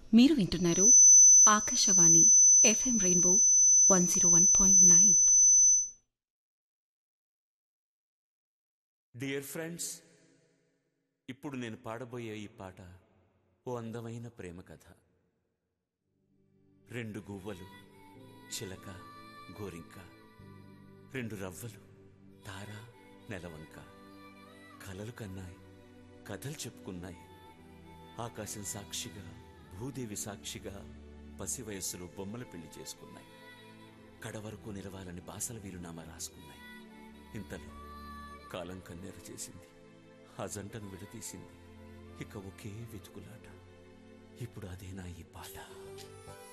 మీరు వింటున్నారు Akashvani FM rainbow one zero one point nine dear friends ఇప్పుడు నేను పాడబోయే ఈ పాట ఓ అందమైన ప్రేమ కథ రెండు గువ్వలు చిలక గోరింక రెండు రవ్వలు తార నెలవంక కలలు కన్నాయి కథలు చెప్పుకున్నాయి ఆకాశం సాక్షిగా భూదేవి సాక్షిగా పసి వయస్సులో బొమ్మలు పెళ్లి చేసుకున్నాయి కడ వరకు నిలవాలని బాసల వీరునామా రాసుకున్నాయి ఇంతలో కాలం కన్నెర చేసింది ఆ జంటను విడదీసింది ఇక ఒకే వెతుకులాట ఇప్పుడు అదేనా ఈ పాట